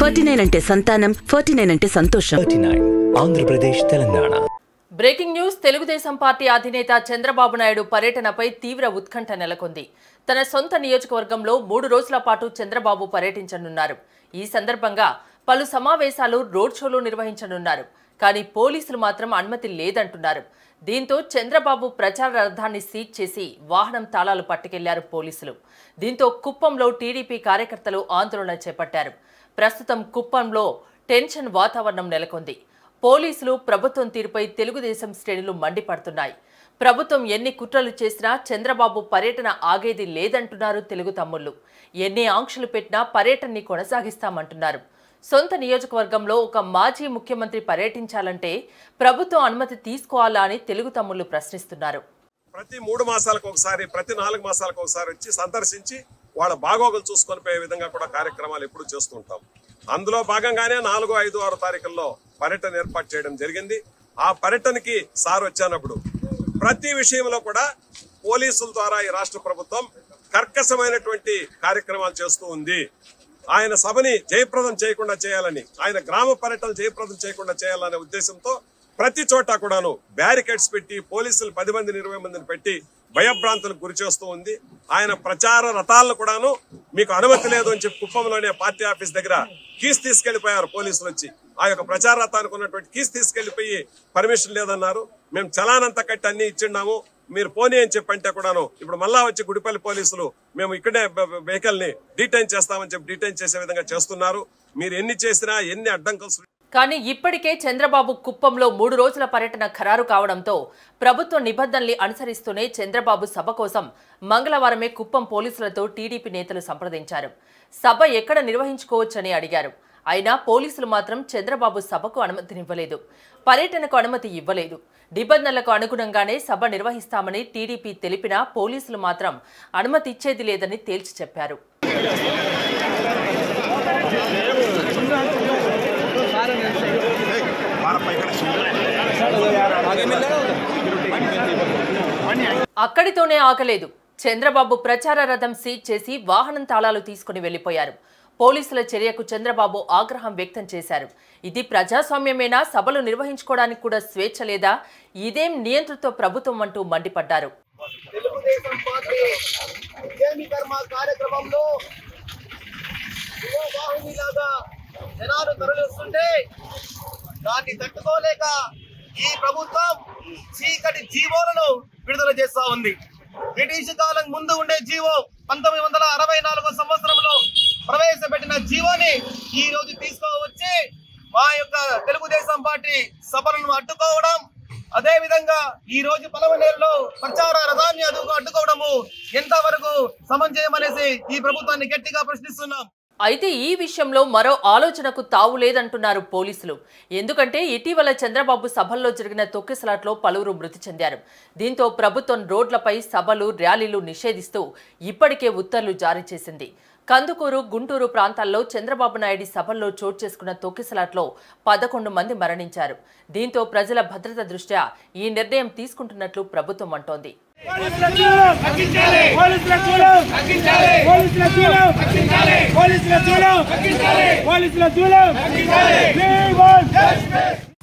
forty nine అంటే సంతానం forty nine అంటే సంతోషం thirty nine Andhra Pradesh Telangana breaking news Telugu Desam party అధినేత చంద్రబాబు నాయుడు పర్యటనపై తీవ్ర ఉత్కంఠ నెలకొంది తన సొంత నియోజకవర్గంలో మూడు రోజుల పాటు చంద్రబాబు పర్యటించనున్నారు ఈ సందర్భంగా పలు సమావేశాలు రోడ్ షోలు నిర్వహించనున్నారు కానీ పోలీసులు మాత్రం అనుమతి లేదంటున్నారు దీంతో చంద్రబాబు ప్రచార రథాన్ని సీజ్ చేసి వాహనం తాళాలు పట్టుకెళ్లారు పోలీసులు దీంతో కుప్పంలో టీడీపీ కార్యకర్తలు ఆందోళన చేపట్టారు ప్రస్తుతం కుప్పంలో టెన్షన్ వాతావరణం నెలకొంది పోలీసులు ప్రభుత్వం తీరుపై తెలుగుదేశం శ్రేణులు మండిపడుతున్నాయి ప్రభుత్వం ఎన్ని కుట్రలు చేసినా చంద్రబాబు పర్యటన ఆగేది లేదంటున్నారు తెలుగు తమ్ముళ్లు ఎన్ని ఆంక్షలు పెట్టినా పర్యటనని కొనసాగిస్తామంటున్నారు సొంత నియోజకవర్గంలో ఒక మాజీ ముఖ్యమంత్రి పర్యటించాలంటే ప్రభుత్వం అనుమతి తీసుకోవాలా అని తెలుగు తమ్ముళ్లు ప్రశ్నిస్తున్నారు ప్రతి మూడు మాసాలకు ఒకసారి ప్రతి నాలుగు మాసాలకు ఒకసారి వచ్చి సందర్శించి వాళ్ళ బాగోగులు చూసుకొని పోయే విధంగా కూడా కార్యక్రమాలు ఎప్పుడు చేస్తుంటాం అందులో భాగంగానే నాలుగు ఐదు ఆరు తారీఖుల్లో పర్యటన ఏర్పాటు చేయడం జరిగింది ఆ పర్యటనకి సార్ వచ్చానప్పుడు ప్రతి విషయంలో కూడా పోలీసుల ద్వారా ఈ రాష్ట్ర ప్రభుత్వం కర్కశమైనటువంటి కార్యక్రమాలు చేస్తూ ఉంది ఆయన సభని జయప్రదం చేయకుండా చేయాలని ఆయన గ్రామ పర్యటన జయప్రదం చేయకుండా చేయాలనే ఉద్దేశంతో ప్రతి చోట కూడాను బ్యారికేడ్స్ పెట్టి పోలీసులు పది మందిని ఇరవై మందిని పెట్టి భయభ్రాంతులకు గురి చేస్తూ ఉంది ఆయన ప్రచార రథాలను కూడాను మీకు అనుమతి లేదు అని చెప్పి కుప్పంలోనే పార్టీ ఆఫీస్ దగ్గర కీస్ తీసుకెళ్లిపోయారు పోలీసులు వచ్చి ఆ యొక్క ప్రచార రథానికి ఉన్నటువంటి కీస్ తీసుకెళ్లిపోయి పర్మిషన్ లేదన్నారు మేము చలానంతా కట్టి అన్ని ఇచ్చిన్నాము మీరు పోనీ అని చెప్పి అంటే కూడాను ఇప్పుడు మళ్ళా వచ్చి గుడిపల్లి పోలీసులు మేము ఇక్కడే వెహికల్ ని డీటైన్ చేస్తామని చెప్పి డీటైన్ చేసే విధంగా చేస్తున్నారు మీరు ఎన్ని చేసినా ఎన్ని అడ్డంకులు కానీ ఇప్పటికే చంద్రబాబు కుప్పంలో మూడు రోజుల పర్యటన ఖరారు కావడంతో ప్రభుత్వ నిబంధనల్ని అనుసరిస్తూనే చంద్రబాబు సభ కోసం మంగళవారమే కుప్పం పోలీసులతో టీడీపీ నేతలు సంప్రదించారు సభ ఎక్కడ నిర్వహించుకోవచ్చని అడిగారు అయినా పోలీసులు మాత్రం చంద్రబాబు సభకు అనుమతినివ్వలేదు పర్యటనకు అనుమతి ఇవ్వలేదు నిబంధనలకు అనుగుణంగానే సభ నిర్వహిస్తామని టీడీపీ తెలిపినా పోలీసులు మాత్రం అనుమతి ఇచ్చేది లేదని తేల్చి చెప్పారు అక్కడితోనే ఆగలేదు చంద్రబాబు ప్రచార రథం సీజ్ చేసి వాహనం తాళాలు తీసుకుని వెళ్లిపోయారు పోలీసుల చర్యకు చంద్రబాబు ఆగ్రహం వ్యక్తం చేశారు ఇది ప్రజాస్వామ్యమేనా సభలు నిర్వహించుకోవడానికి కూడా స్వేచ్ఛ లేదా ఇదేం నియంత్రిత ప్రభుత్వం అంటూ మండిపడ్డారు తెలుగుదేశం పార్టీ ఉద్యమి కర్మ కార్యక్రమంలో యువవాహినిలాగా జనాలు తరలిస్తుంటే దాన్ని తట్టుకోలేక ఈ ప్రభుత్వం చీకటి జీవోలను విడుదల చేస్తా ఉంది బ్రిటిష్ కాలం ముందు ఉండే జీవో పంతొమ్మిది వందల అరవై నాలుగో సంవత్సరంలో ప్రవేశపెట్టిన జీవోని ఈ రోజు తీసుకోవచ్చి మా యొక్క తెలుగుదేశం పార్టీ సభలను అడ్డుకోవడం అదే విధంగా ఈ రోజు పలమనేరులో ప్రచార రథాన్ని అడ్డు అడ్డుకోవడము ఎంతవరకు సమంజయం అనేసి ఈ ప్రభుత్వాన్ని గట్టిగా ప్రశ్నిస్తున్నాం అయితే ఈ విషయంలో మరో ఆలోచనకు తావు లేదంటున్నారు పోలీసులు ఎందుకంటే ఇటీవల చంద్రబాబు సభల్లో జరిగిన తొక్కిసలాట్లో పలువురు మృతి చెందారు దీంతో ప్రభుత్వం రోడ్లపై సభలు ర్యాలీలు నిషేధిస్తూ ఇప్పటికే ఉత్తర్వులు జారీ చేసింది కందుకూరు గుంటూరు ప్రాంతాల్లో చంద్రబాబు నాయుడు సభల్లో చోటు చేసుకున్న తొక్కిసలాట్లో పదకొండు మంది మరణించారు దీంతో ప్రజల భద్రత దృష్ట్యా ఈ నిర్ణయం తీసుకుంటున్నట్లు ప్రభుత్వం అంటోంది పోలీసుల చూలం తగ్గించాలి పోలీసుల చూలం తగ్గించాలి పోలీసుల చూలం తగ్గించాలి పోలీసుల చూలం తగ్గించాలి పోలీసుల చూలం తగ్గించాలి